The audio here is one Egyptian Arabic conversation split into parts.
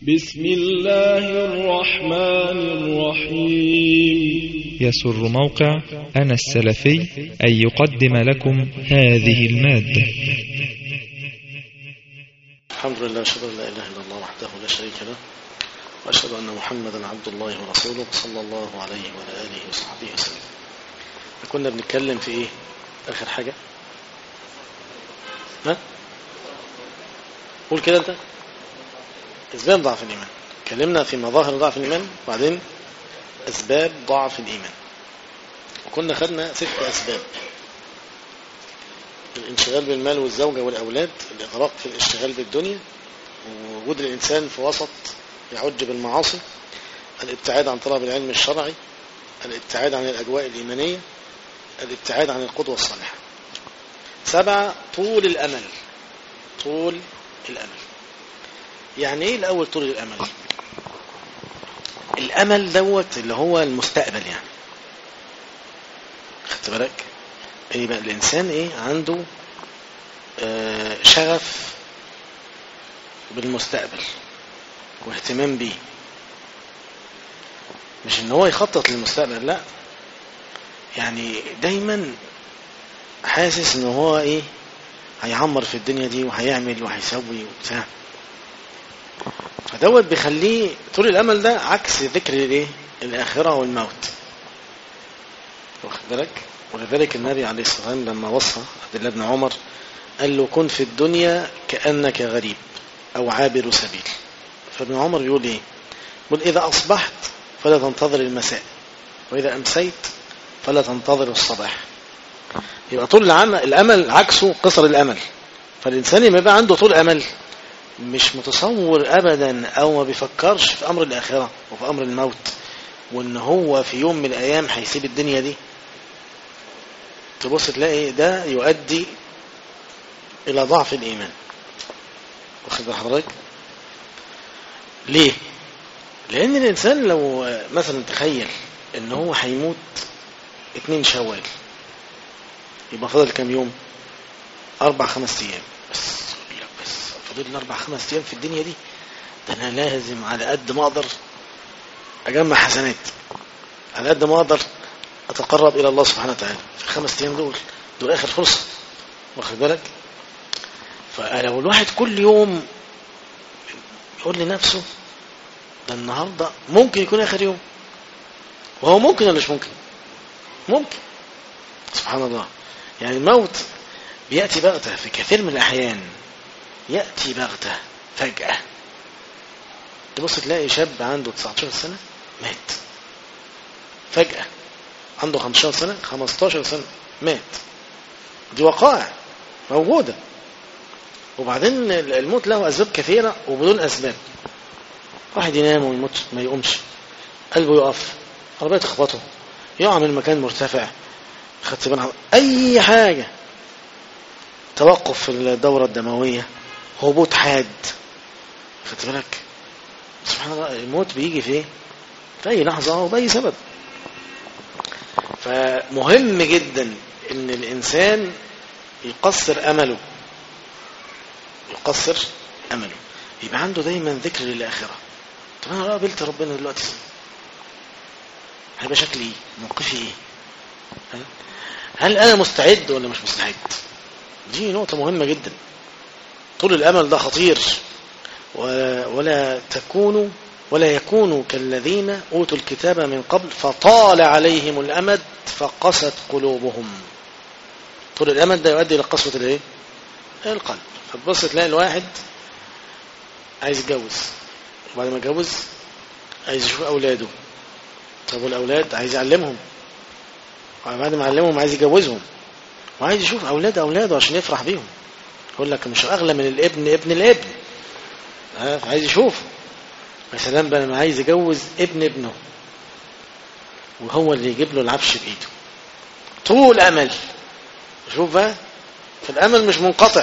بسم الله الرحمن الرحيم يسر موقع أنا السلفي أن يقدم لكم هذه المادة الحمد لله أشهد أن لا إله إلا الله وحده لا شريك له وأشهد أن محمدا عبد الله ورسوله صلى الله عليه وعلى آله وصحبه وسلم كنا بنتكلم في إيه آخر حاجة ها قول كده أنت أسباب ضعف الإيمان اتكلمنا في مظاهر ضعف الإيمان وبعدين أسباب ضعف الإيمان وكنا خدنا ست أسباب الانشغال بالمال والزوجة والأولاد الإغراق في الاشتغال بالدنيا ووجود الإنسان في وسط يعج بالمعاصي الابتعاد عن طلب العلم الشرعي الابتعاد عن الأجواء الإيمانية الابتعاد عن القدوة الصالحة سبعة طول الأمل طول الأمل يعني ايه الأول طول الأمل الأمل دوت اللي هو المستقبل يعني خدت بالك ايه بقى الإنسان ايه عنده آه شغف بالمستقبل واهتمام بيه مش ان هو يخطط للمستقبل لا يعني دايما حاسس ان هو ايه هيعمر في الدنيا دي وهيعمل وهيسوي وبتاع فدوت بيخليه طول الامل ده عكس ذكر الايه الاخره والموت واخد بالك ولذلك النبي عليه الصلاه والسلام لما وصى عبد الله بن عمر قال له كن في الدنيا كانك غريب او عابر سبيل فابن عمر بيقول ايه بيقول اذا اصبحت فلا تنتظر المساء واذا امسيت فلا تنتظر الصباح يبقى طول العمل الامل عكسه قصر الامل فالانسان لما يبقى عنده طول امل مش متصور ابدا او ما بيفكرش في امر الاخره وفي امر الموت وان هو في يوم من الايام هيسيب الدنيا دي تبص تلاقي ده يؤدي الى ضعف الايمان واخد بال حضرتك ليه لان الانسان لو مثلا تخيل ان هو هيموت اتنين شوال يبقى فاضل كام يوم اربع خمس ايام بس بس فاضل لي اربع خمس ايام في الدنيا دي ده انا لازم على قد ما اقدر اجمع حسنات على قد ما اقدر اتقرب الى الله سبحانه وتعالى في الخمس ايام دول دول اخر فرصه واخد بالك فلو الواحد كل يوم يقول لنفسه ده النهارده ممكن يكون اخر يوم وهو ممكن ولا مش ممكن ممكن سبحان الله يعني الموت بيأتي بغتة في كثير من الأحيان يأتي بغتة فجأة تبص تلاقي شاب عنده 19 سنة مات فجأة عنده 15 سنة 15 سنة مات دي وقائع موجودة وبعدين الموت له أسباب كثيرة وبدون أسباب واحد ينام ويموت ما يقومش قلبه يقف عربية تخبطه يقع من مكان مرتفع خدت بالك أي حاجة توقف في الدورة الدموية هبوط حاد خدت بالك سبحان الله الموت بيجي في ايه في أي لحظة وبأي سبب فمهم جدا ان الانسان يقصر امله يقصر امله يبقى عنده دايما ذكر للاخره طب انا قابلت ربنا دلوقتي هيبقى شكلي ايه موقفي ايه هل انا مستعد ولا مش مستعد دي نقطه مهمه جدا طول الامل ده خطير ولا تكونوا ولا يكونوا كالذين أوتوا الكتاب من قبل فطال عليهم الأمد فقست قلوبهم طول الأمد ده يؤدي إلى قسوة الايه؟ القلب فتبص تلاقي الواحد عايز يتجوز وبعد ما يتجوز عايز يشوف أولاده طب والأولاد عايز يعلمهم وبعد ما يعلمهم عايز يجوزهم وعايز يشوف أولاد أولاده عشان يفرح بيهم يقول لك مش أغلى من الابن ابن الابن عايز يشوفه يا سلام بقى لما عايز يجوز ابن ابنه وهو اللي يجيب له العفش بايده طول امل شوف بقى فالامل مش منقطع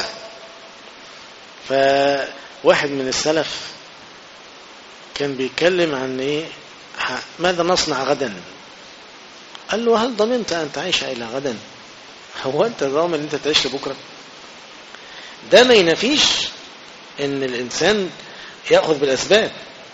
فواحد من السلف كان بيتكلم عن ايه ماذا نصنع غدا قال له هل ضمنت ان تعيش الى غدا هو انت ضامن ان انت تعيش لبكره ده ما ينافيش ان الانسان ياخذ بالاسباب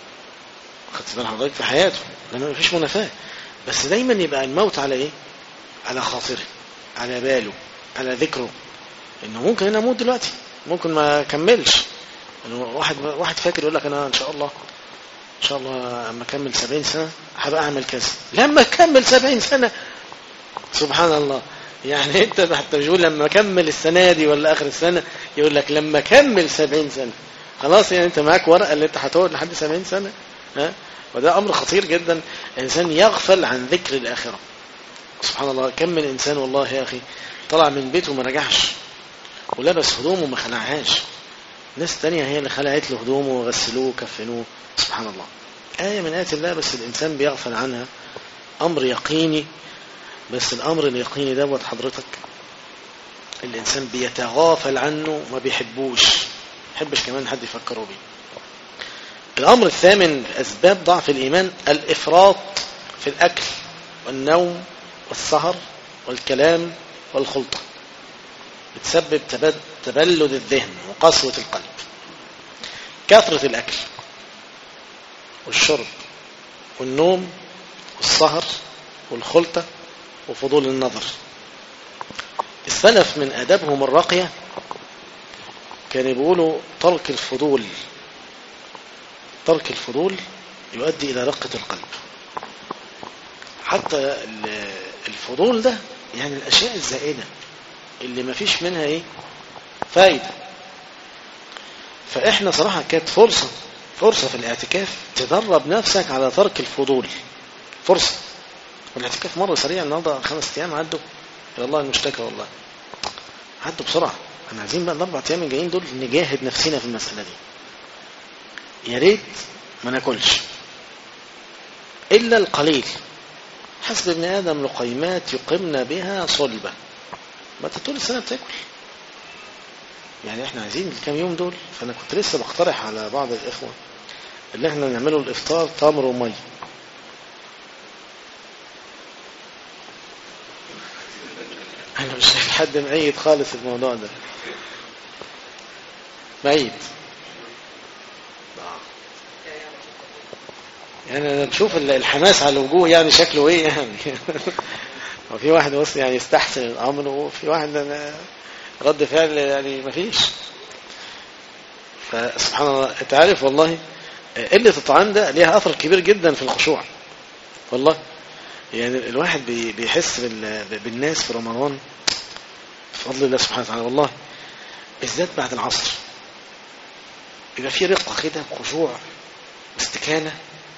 خدت بال حضرتك في حياته لما ما فيش منافاة بس دايما يبقى الموت على ايه على خاطره على باله على ذكره انه ممكن انا اموت دلوقتي ممكن ما اكملش إنه واحد واحد فاكر يقول لك انا ان شاء الله ان شاء الله اما اكمل 70 سنه هبقى اعمل كذا لما اكمل 70 سنه سبحان الله يعني انت حتى مش يقول لما اكمل السنه دي ولا اخر السنه يقول لك لما اكمل 70 سنه خلاص يعني انت معاك ورقه اللي انت هتقعد لحد 70 سنه ها وده امر خطير جدا الانسان يغفل عن ذكر الاخره سبحان الله كم من انسان والله يا اخي طلع من بيته وما رجعش ولبس هدومه وما خلعهاش ناس تانية هي اللي خلعت له هدومه وغسلوه وكفنوه سبحان الله آية من آيات الله بس الإنسان بيغفل عنها أمر يقيني بس الأمر اليقيني دوت حضرتك الإنسان بيتغافل عنه ما بيحبوش يحبش كمان حد يفكره بيه الأمر الثامن أسباب ضعف الإيمان الإفراط في الأكل والنوم والسهر والكلام والخلطة بتسبب تبد تبلد الذهن وقسوة القلب كثرة الأكل والشرب والنوم والسهر والخلطة وفضول النظر السلف من أدبهم الراقية كانوا بيقولوا ترك الفضول ترك الفضول يؤدي إلى رقة القلب حتى الفضول ده يعني الأشياء الزائدة اللي ما فيش منها إيه فايدة فإحنا صراحة كانت فرصة فرصة في الاعتكاف تدرب نفسك على ترك الفضول فرصة والاعتكاف مرة سريع النهاردة خمس أيام عدوا إلى الله المشتكى والله عدوا بسرعة احنا عايزين بقى الأربع أيام الجايين دول نجاهد نفسنا في المسألة دي يا ريت ما ناكلش إلا القليل حسب ابن آدم لقيمات يقمن بها صلبة ما انت طول السنة بتاكل يعني احنا عايزين الكام يوم دول فانا كنت لسه بقترح على بعض الاخوة اللي احنا نعمله الافطار تمر ومي انا مش شايف حد معيد خالص الموضوع ده معيد يعني انا بشوف الحماس على الوجوه يعني شكله ايه يعني وفي واحد بص يعني يستحسن الامر وفي واحد أنا رد فعل يعني مفيش فسبحان الله انت عارف والله قلة الطعام ده ليها اثر كبير جدا في الخشوع والله يعني الواحد بيحس بالناس في رمضان بفضل الله سبحانه وتعالى والله بالذات بعد العصر يبقى في رقة كده خشوع استكانة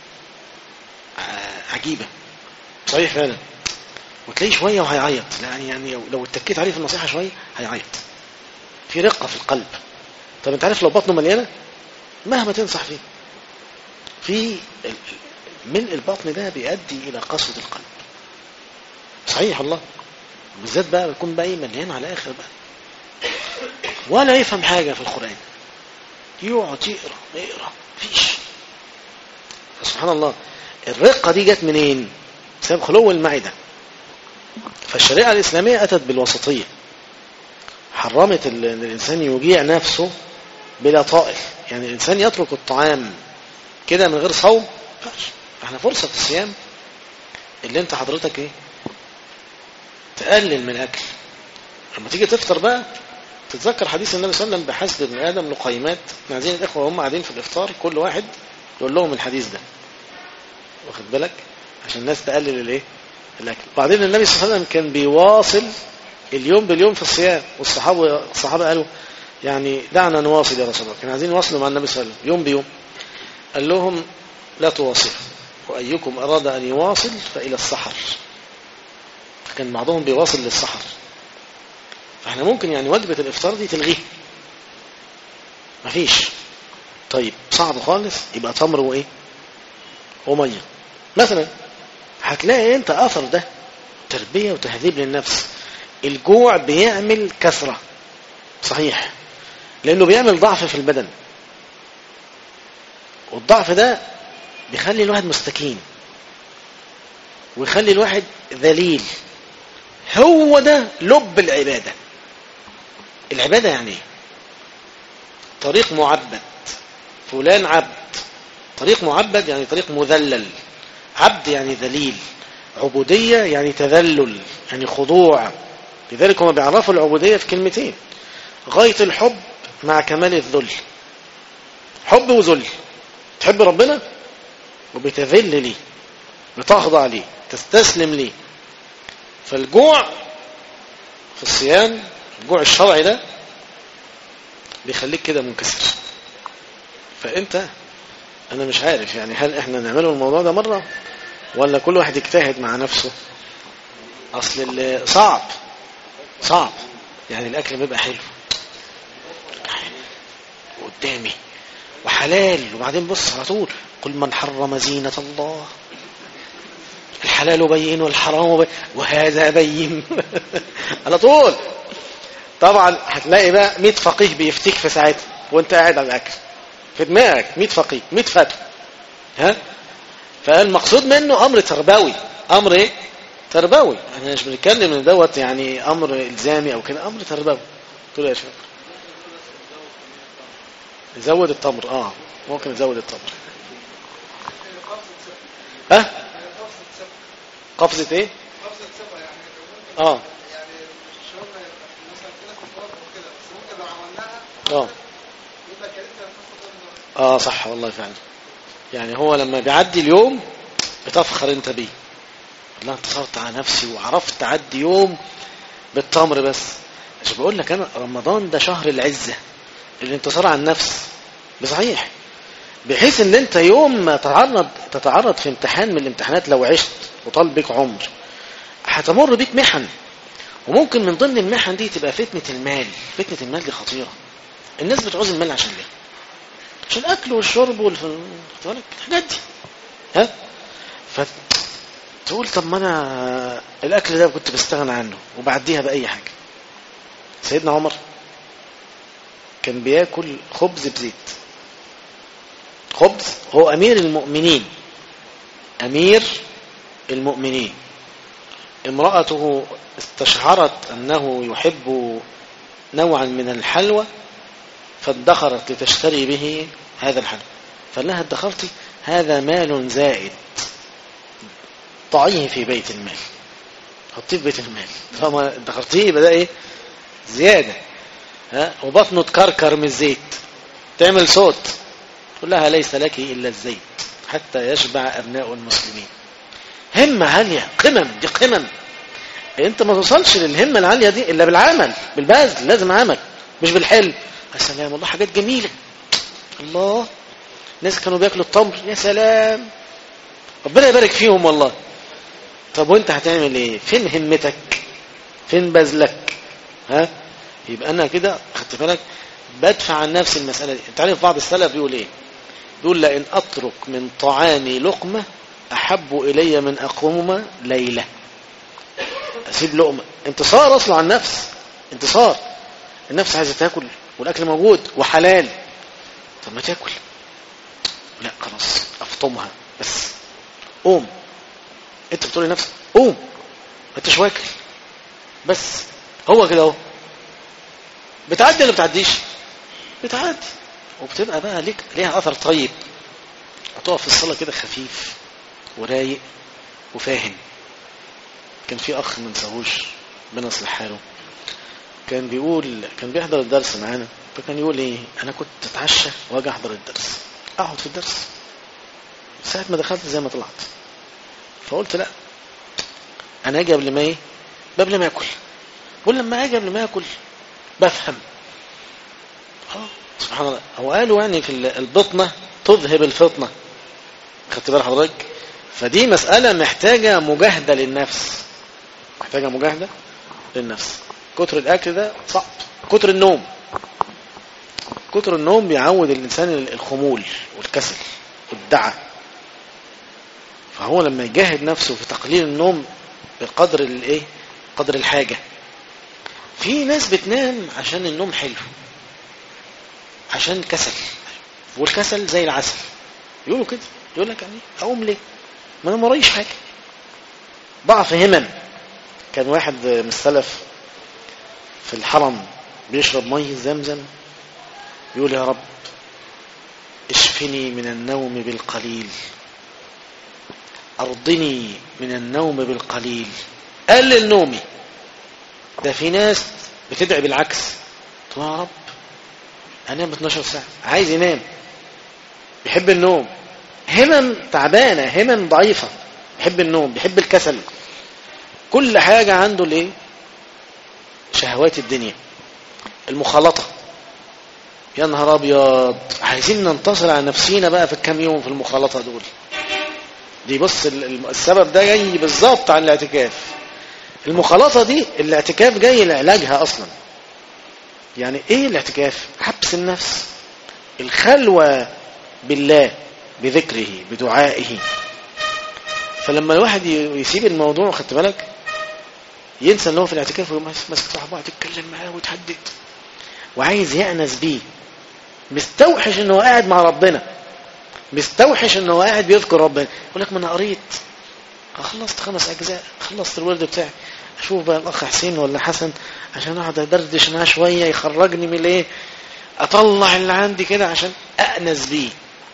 عجيبة صحيح فعلا وتلاقيه شوية وهيعيط يعني يعني لو اتكيت عليه في النصيحة شوية هيعيط في رقة في القلب طب انت عارف لو بطنه مليانة مهما تنصح فيه في ملء البطن ده بيؤدي إلى قسوة القلب صحيح الله بالذات بقى بيكون بقى مليان على آخر بقى ولا يفهم حاجة في القرآن يقعد يقرأ يقرأ فيش سبحان الله الرقة دي جت منين بسبب خلو المعدة فالشريعة الإسلامية أتت بالوسطية حرمت ان الإنسان يجيع نفسه بلا طائل يعني الإنسان يترك الطعام كده من غير صوم فاش احنا فرصة الصيام اللي انت حضرتك ايه تقلل من الأكل لما تيجي تفطر بقى تتذكر حديث النبي صلى الله عليه وسلم بحسب ابن آدم لقيمات احنا عايزين الإخوة وهم قاعدين في الإفطار كل واحد يقول لهم الحديث ده واخد بالك عشان الناس تقلل الايه الاكل بعدين النبي صلى الله عليه وسلم كان بيواصل اليوم باليوم في الصيام والصحابه الصحابه قالوا يعني دعنا نواصل يا رسول الله كانوا عايزين يواصلوا مع النبي صلى الله عليه وسلم يوم بيوم قال لهم لا تواصلوا وايكم اراد ان يواصل فالى السحر كان بعضهم بيواصل للسحر فاحنا ممكن يعني وجبه الافطار دي تلغيها مفيش طيب صعب خالص يبقى تمر وايه وميه مثلا هتلاقي انت اثر ده تربيه وتهذيب للنفس الجوع بيعمل كثره صحيح لانه بيعمل ضعف في البدن والضعف ده بيخلي الواحد مستكين ويخلي الواحد ذليل هو ده لب العباده العباده يعني ايه طريق معبد فلان عبد طريق معبد يعني طريق مذلل عبد يعني ذليل عبودية يعني تذلل يعني خضوع لذلك هم بيعرفوا العبودية في كلمتين غاية الحب مع كمال الذل حب وذل تحب ربنا وبتذل ليه بتخضع ليه تستسلم ليه فالجوع في الصيام الجوع الشرعي ده بيخليك كده منكسر فانت انا مش عارف يعني هل احنا نعمله الموضوع ده مرة ولا كل واحد يجتهد مع نفسه اصل ال- صعب صعب يعني الاكل بيبقى حلو قدامي وحلال وبعدين بص على طول قل من حرم زينة الله الحلال بين والحرام بين وهذا بين على طول طبعا هتلاقي بقى 100 فقيه بيفتيك في ساعتها وانت قاعد على الاكل في دماغك 100 فقيه 100 فتوى ها فالمقصود منه امر تربوي امر ايه تربوي احنا مش بنتكلم ان دوت يعني امر الزامي او كده امر تربوي تقول يا شباب نزود التمر اه ممكن نزود التمر ها قفزة ايه اه اه اه صح والله فعلا يعني هو لما بيعدي اليوم بتفخر انت بيه لا انتصرت على نفسي وعرفت اعدي يوم بالتمر بس مش بقول لك انا رمضان ده شهر العزة الانتصار على النفس بصحيح بحيث ان انت يوم ما تتعرض تتعرض في امتحان من الامتحانات لو عشت وطال بك عمر هتمر بيك محن وممكن من ضمن المحن دي تبقى فتنة المال فتنة المال دي خطيرة الناس بتعوز المال عشان ليه عشان الاكل والشرب والف... الحاجات دي ها فتقول طب ما انا الاكل ده كنت بستغنى عنه وبعديها باي حاجه سيدنا عمر كان بياكل خبز بزيت خبز هو امير المؤمنين امير المؤمنين امرأته استشعرت انه يحب نوعا من الحلوى فادخرت لتشتري به هذا الحلوى فقال لها ادخرتي هذا مال زائد ضعيه في بيت المال حطيه في بيت المال فما ادخرتيه يبقى ده ايه زيادة ها وبطنه تكركر من الزيت تعمل صوت تقول لها ليس لك إلا الزيت حتى يشبع أبناء المسلمين همة عالية قمم دي قمم انت ما توصلش للهمة العالية دي إلا بالعمل بالبذل لازم عمل مش بالحلم يا سلام والله حاجات جميلة الله ناس كانوا بياكلوا التمر يا سلام ربنا يبارك فيهم والله طب وانت هتعمل ايه فين همتك فين بذلك ها يبقى انا كده خدت بالك بدفع عن نفسي المسألة دي انت عارف بعض السلف بيقول ايه بيقول لئن اترك من طعامي لقمة احب الي من اقوم ليلة اسيب لقمة انتصار اصله عن نفس انتصار النفس عايزة تاكل والاكل موجود وحلال طب ما تاكل لا خلاص افطمها بس قوم انت بتقول لنفسك قوم ما انتش واكل بس هو كده اهو بتعدي ولا بتعديش بتعدي وبتبقى بقى ليك ليها اثر طيب هتقف في الصلاه كده خفيف ورايق وفاهم كان في اخ من سهوش ربنا يصلح حاله كان بيقول كان بيحضر الدرس معانا فكان يقول ايه انا كنت اتعشى واجي احضر الدرس اقعد في الدرس ساعه ما دخلت زي ما طلعت فقلت لا انا اجي قبل ما ايه قبل ما اكل بقول لما اجي قبل ما اكل بفهم اه سبحان الله هو قالوا يعني في البطنه تذهب الفطنه خدت بال حضرتك فدي مساله محتاجه مجاهده للنفس محتاجه مجاهده للنفس كتر الاكل ده صعب كتر النوم كتر النوم بيعود الانسان الخمول والكسل والدعه فهو لما يجاهد نفسه في تقليل النوم بقدر الايه قدر الحاجة في ناس بتنام عشان النوم حلو عشان كسل والكسل زي العسل يقولوا كده يقول لك يعني اقوم ليه ما انا مريش حاجة ضعف همم كان واحد من السلف في الحرم بيشرب مية زمزم يقول يا رب اشفي اشفني من النوم بالقليل أرضني من النوم بالقليل قلل نومي ده في ناس بتدعي بالعكس تقول يا رب انام 12 ساعة عايز ينام بيحب النوم همم تعبانة همم ضعيفة بيحب النوم بيحب الكسل كل حاجة عنده ليه شهوات الدنيا المخالطة يا نهار ابيض عايزين ننتصر على نفسينا بقى في الكام يوم في المخالطة دول دي بص ال- ال- السبب ده جاي بالظبط عن الاعتكاف المخالطة دي الاعتكاف جاي لعلاجها اصلا يعني ايه الاعتكاف حبس النفس الخلوة بالله بذكره بدعائه فلما الواحد ي- يسيب الموضوع خدت بالك ينسى ان هو في الاعتكاف وماسك صاحبه يتكلم معاه ويتحدد وعايز يأنس بيه مستوحش انه قاعد مع ربنا مستوحش انه قاعد بيذكر ربنا يقول لك ما انا قريت خلصت خمس اجزاء خلصت الورد بتاعي اشوف بقى الاخ حسين ولا حسن عشان اقعد ادردش معاه شويه يخرجني من الايه اطلع اللي عندي كده عشان انس بيه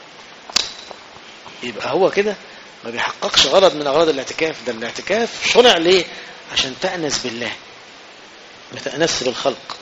يبقى هو كده ما بيحققش غرض من اغراض الاعتكاف ده الاعتكاف شرع ليه عشان تأنس بالله ما تأنس بالخلق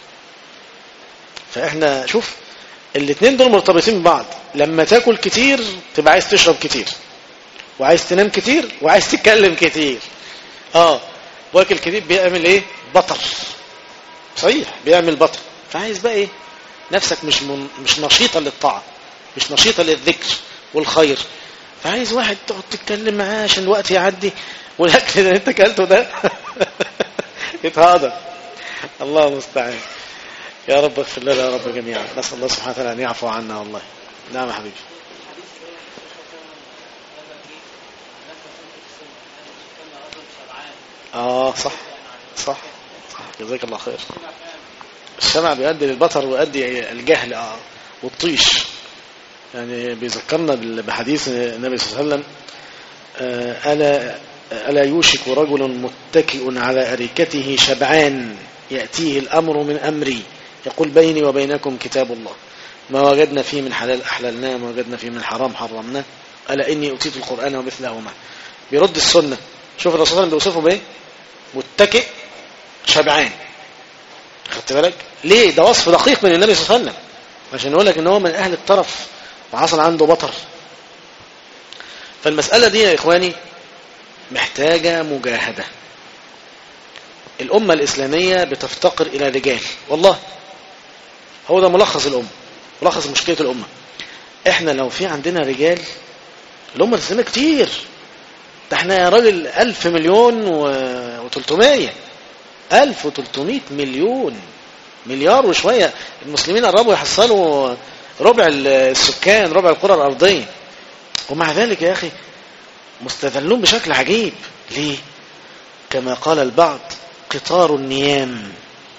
فاحنا شوف الاثنين دول مرتبطين ببعض لما تاكل كتير تبقى عايز تشرب كتير وعايز تنام كتير وعايز تتكلم كتير اه واكل كتير بيعمل ايه بطر صحيح بيعمل بطر فعايز بقى ايه نفسك مش من مش نشيطه للطاعه مش نشيطه للذكر والخير فعايز واحد تقعد تتكلم معاه عشان الوقت يعدي والاكل اللي انت اكلته ده يتهادر الله المستعان يا رب اغفر لنا يا رب جميعا نسال الله سبحانه وتعالى ان يعفو عنا والله نعم يا حبيبي اه صح صح صح جزاك الله خير السمع بيؤدي للبطر ويؤدي الجهل اه والطيش يعني بيذكرنا بال- بحديث النبي صلى الله عليه وسلم آه، ألا ألا يوشك رجل متكئ على أريكته شبعان يأتيه الأمر من أمري يقول بيني وبينكم كتاب الله ما وجدنا فيه من حلال أحللناه ما وجدنا فيه من حرام حرمناه ألا إني أتيت القرآن ومثله معه بيرد السنة شوف الرسول صلى الله عليه وسلم بيوصفه بإيه متكئ شبعان خدت بالك ليه ده وصف دقيق من النبي صلى الله عليه وسلم عشان يقول لك ان هو من اهل الطرف وحصل عنده بطر فالمسألة دي يا إخواني محتاجة مجاهدة الأمة الإسلامية بتفتقر إلى رجال والله هو ده ملخص الأمة ملخص مشكلة الأمة إحنا لو في عندنا رجال الأمة الإسلامية كتير ده إحنا يا راجل ألف مليون وتلتمية ألف وتلتمية مليون مليار وشوية المسلمين قربوا يحصلوا ربع السكان ربع القرى الأرضية ومع ذلك يا أخي مستذلون بشكل عجيب ليه كما قال البعض قطار النيام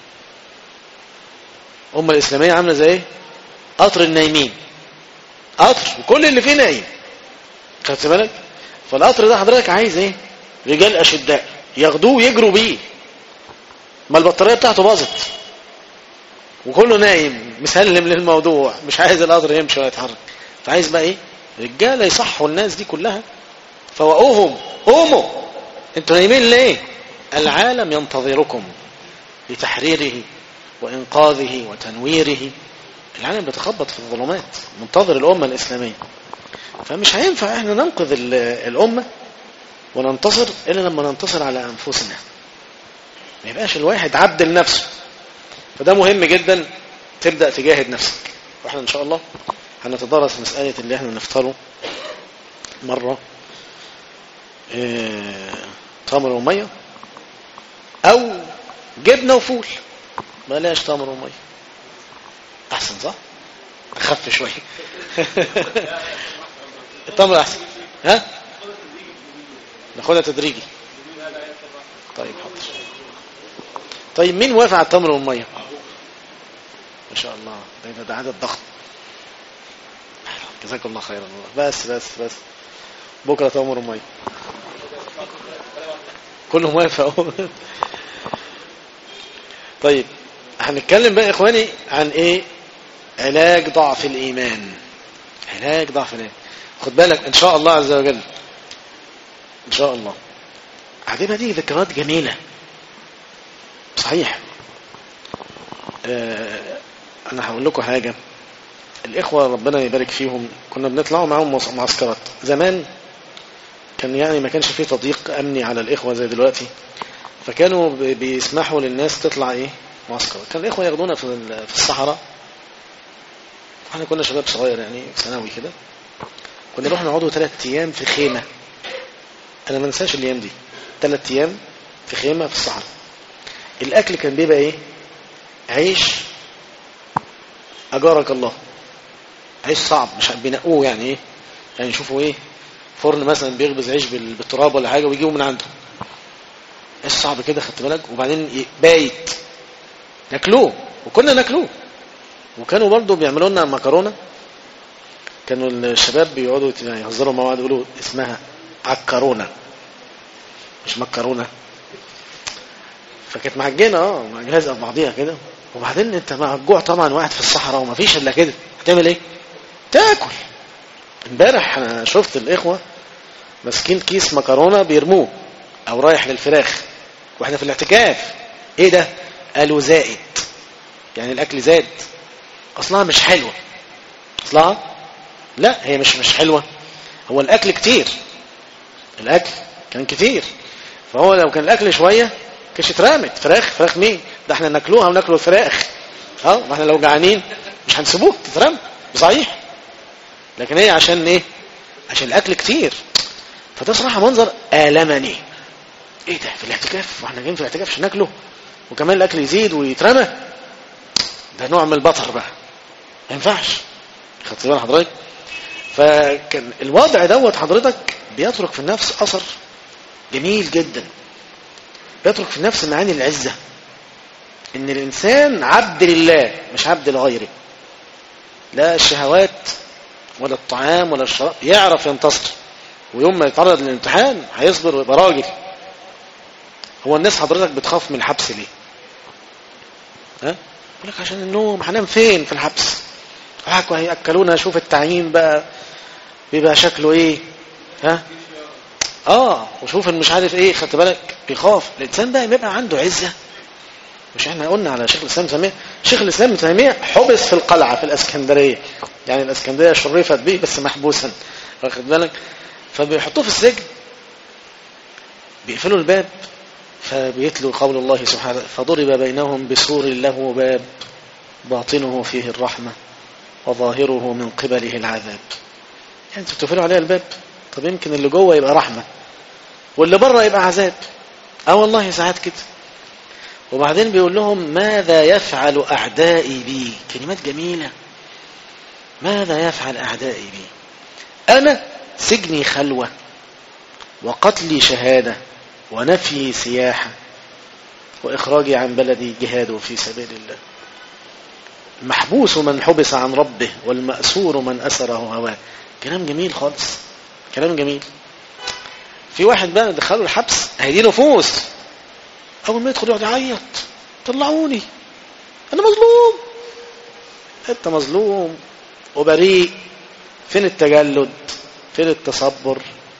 أمة الإسلامية عاملة زي ايه قطر النايمين قطر وكل اللي فيه نايم خدت بالك فالقطر ده حضرتك عايز ايه رجال أشداء ياخدوه ويجروا بيه ما البطارية بتاعته باظت وكله نايم مسلم للموضوع مش عايز القطر يمشي ولا يتحرك فعايز بقى ايه رجاله يصحوا الناس دي كلها فوقوهم قوموا انتوا نايمين ليه العالم ينتظركم لتحريره وانقاذه وتنويره العالم بيتخبط في الظلمات منتظر الامه الاسلاميه فمش هينفع احنا ننقذ الامه وننتصر الا لما ننتصر على انفسنا ما يبقاش الواحد عبد لنفسه فده مهم جدا تبدأ تجاهد نفسك واحنا ان شاء الله هنتدرس مسألة اللي احنا نفطره مرة اه تمر ومية او جبنة وفول بلاش تمر ومية احسن صح اخف شوية التمر احسن ها ناخدها تدريجي طيب حاضر طيب مين وافق على التمر والميه ما شاء الله ده ده عدد ضخم جزاك الله خيرا بس بس بس بكره تمر وميه كلهم وافقوا طيب هنتكلم بقى يا اخواني عن ايه علاج ضعف الايمان علاج ضعف الايمان خد بالك ان شاء الله عز وجل ان شاء الله هتبقى دي ذكريات جميلة صحيح آه انا هقول لكم حاجة الاخوة ربنا يبارك فيهم كنا بنطلعوا معاهم مص- معسكرات زمان كان يعني ما كانش فيه تضييق امني على الاخوة زي دلوقتي فكانوا ب- بيسمحوا للناس تطلع ايه معسكرات كان الاخوة ياخدونا في ال- في الصحراء احنا كنا شباب صغير يعني ثانوي كده كنا نروح نقعدوا ثلاث ايام في خيمة انا ما انساش الايام دي ثلاث ايام في خيمة في الصحراء الاكل كان بيبقى ايه عيش اجارك الله عيش صعب مش بينقوه يعني ايه يعني يشوفوا ايه فرن مثلا بيخبز عيش بال- بالتراب ولا حاجه ويجيبوا من عنده عيش صعب كده خدت بالك وبعدين ي- بايت ناكلوه وكنا ناكلوه وكانوا برضو بيعملوا لنا مكرونه كانوا الشباب بيقعدوا يعني يهزروا مع بعض يقولوا اسمها عكرونه مش مكرونه فكانت معجنه اه لازقه في بعضيها كده وبعدين انت مع الجوع طبعا واحد في الصحراء ومفيش الا كده هتعمل ايه؟ تاكل امبارح انا شفت الاخوه ماسكين كيس مكرونه بيرموه او رايح للفراخ واحنا في الاعتكاف ايه ده؟ قالوا زائد يعني الاكل زاد اصلها مش حلوه اصلها لا هي مش مش حلوه هو الاكل كتير الاكل كان كتير فهو لو كان الاكل شويه كانش اترمت فراخ فراخ مين ده احنا ناكلوها وناكلوا الفراخ اه ما احنا لو جعانين مش هنسيبوه تترمى صحيح لكن هي عشان ايه عشان الاكل كتير فده صراحه منظر المني ايه ده في الاعتكاف واحنا جايين في الاعتكاف عشان ناكله وكمان الاكل يزيد ويترمى ده نوع من البطر بقى ما ينفعش خدت بال حضرتك فكان الوضع دوت حضرتك بيترك في النفس اثر جميل جدا بيترك في النفس معاني العزة ان الانسان عبد لله مش عبد لغيره لا الشهوات ولا الطعام ولا الشراب يعرف ينتصر ويوم ما يتعرض للامتحان هيصبر ويبقى راجل هو الناس حضرتك بتخاف من الحبس ليه ها يقول لك عشان النوم هنام فين في الحبس هاكوا هياكلونا شوف التعيين بقى بيبقى شكله ايه ها اه وشوف إن مش عارف ايه خدت بالك بيخاف الانسان بقى بيبقى عنده عزه مش احنا قلنا على شيخ الاسلام تيميه شيخ الاسلام تيميه حبس في القلعه في الاسكندريه يعني الاسكندريه شرفت به بس محبوسا واخد بالك فبيحطوه في السجن بيقفلوا الباب فبيتلو قول الله سبحانه فضرب بينهم بسور له باب باطنه فيه الرحمه وظاهره من قبله العذاب يعني انتوا بتقفلوا عليه الباب طب يمكن اللي جوه يبقى رحمة واللي بره يبقى عذاب اه والله ساعات كده وبعدين بيقول لهم ماذا يفعل أعدائي بي كلمات جميلة ماذا يفعل أعدائي بي أنا سجني خلوة وقتلي شهادة ونفي سياحة وإخراجي عن بلدي جهاد في سبيل الله المحبوس من حبس عن ربه والمأسور من أسره هواه كلام جميل خالص كلام جميل في واحد بقى دخله الحبس هيدي نفوس اول ما يدخل يقعد يعيط طلعوني انا مظلوم انت مظلوم وبريء فين التجلد فين التصبر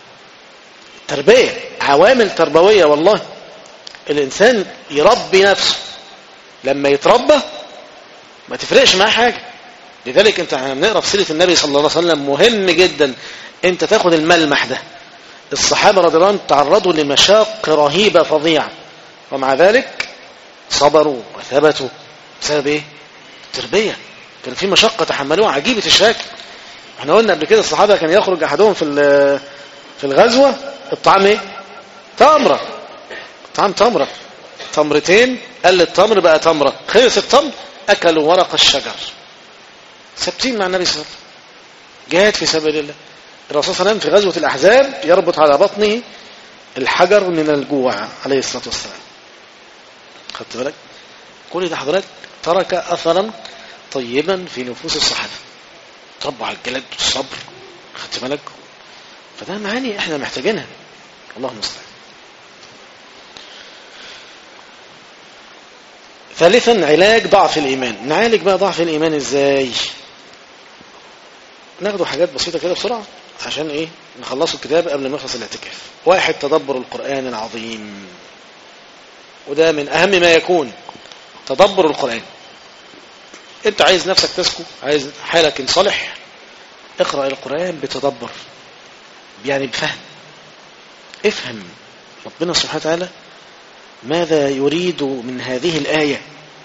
تربية عوامل تربوية والله الإنسان يربي نفسه لما يتربى ما تفرقش معاه حاجة لذلك انت بنقرا في سيره النبي صلى الله عليه وسلم مهم جدا انت تاخد الملمح ده الصحابه رضي الله عنهم تعرضوا لمشاق رهيبه فظيعه ومع ذلك صبروا وثبتوا بسبب ايه التربيه كان في مشقه تحملوها عجيبه الشكل احنا قلنا قبل كده الصحابه كان يخرج احدهم في في الغزوه الطعام ايه تمره طعام تمره تمرتين قل التمر بقى تمره خلص التمر اكلوا ورق الشجر ثابتين مع النبي صلى الله عليه وسلم جاهد في سبيل الله الرسول صلى الله عليه وسلم في غزوة الأحزاب يربط على بطنه الحجر من الجوع عليه الصلاة والسلام خدت بالك كل ده حضرتك ترك أثرا طيبا في نفوس الصحابة تربوا على الجلد والصبر خدت بالك فده معاني احنا محتاجينها اللهم المستعان ثالثا علاج ضعف الإيمان نعالج بقى ضعف الإيمان ازاي ناخده حاجات بسيطة كده بسرعة عشان ايه نخلصوا الكتاب قبل ما يخلص الاعتكاف واحد تدبر القرآن العظيم وده من اهم ما يكون تدبر القرآن انت عايز نفسك تسكو عايز حالك ينصلح اقرأ القرآن بتدبر يعني بفهم افهم ربنا سبحانه وتعالى ماذا يريد من هذه الآية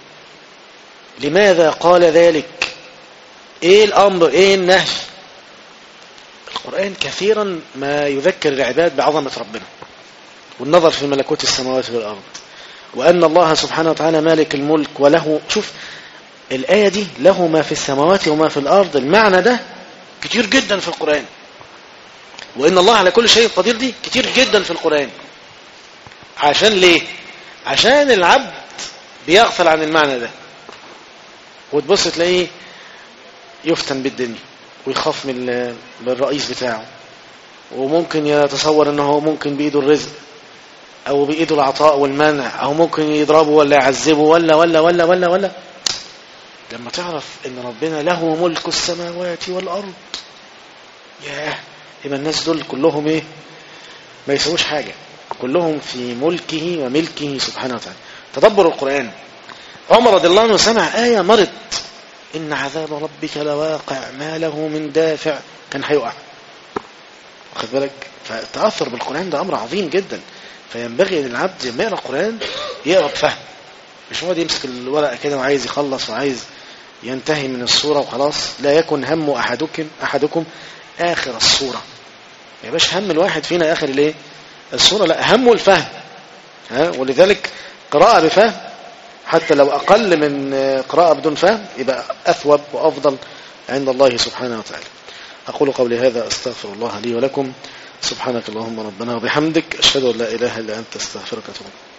لماذا قال ذلك ايه الامر ايه النهي القرآن كثيرا ما يذكر العباد بعظمة ربنا والنظر في ملكوت السماوات والأرض وأن الله سبحانه وتعالى مالك الملك وله شوف الآية دي له ما في السماوات وما في الأرض المعنى ده كتير جدا في القرآن وإن الله على كل شيء قدير دي كتير جدا في القرآن عشان ليه عشان العبد بيغفل عن المعنى ده وتبص تلاقيه يفتن بالدنيا ويخاف من من الرئيس بتاعه وممكن يتصور انه ممكن بايده الرزق او بايده العطاء والمنع او ممكن يضربه ولا يعذبه ولا ولا ولا ولا ولا لما تعرف ان ربنا له ملك السماوات والارض ياه يبقى الناس دول كلهم ايه ما يسووش حاجه كلهم في ملكه وملكه سبحانه وتعالى تدبر القران عمر رضي الله عنه سمع ايه مرض إن عذاب ربك لواقع ما له من دافع كان هيقع واخد بالك فالتأثر بالقرآن ده أمر عظيم جدا فينبغي للعبد لما يقرأ القرآن يقرأ بفهم مش هو يمسك الورقة كده وعايز يخلص وعايز ينتهي من الصورة وخلاص لا يكن هم أحدكم أحدكم آخر الصورة ما يبقاش هم الواحد فينا آخر الايه الصورة لا همه الفهم ها ولذلك قراءة بفهم حتى لو أقل من قراءة بدون فهم يبقى أثوب وأفضل عند الله سبحانه وتعالى أقول قولي هذا أستغفر الله لي ولكم سبحانك اللهم ربنا وبحمدك أشهد أن لا إله إلا أنت استغفرك وأتوب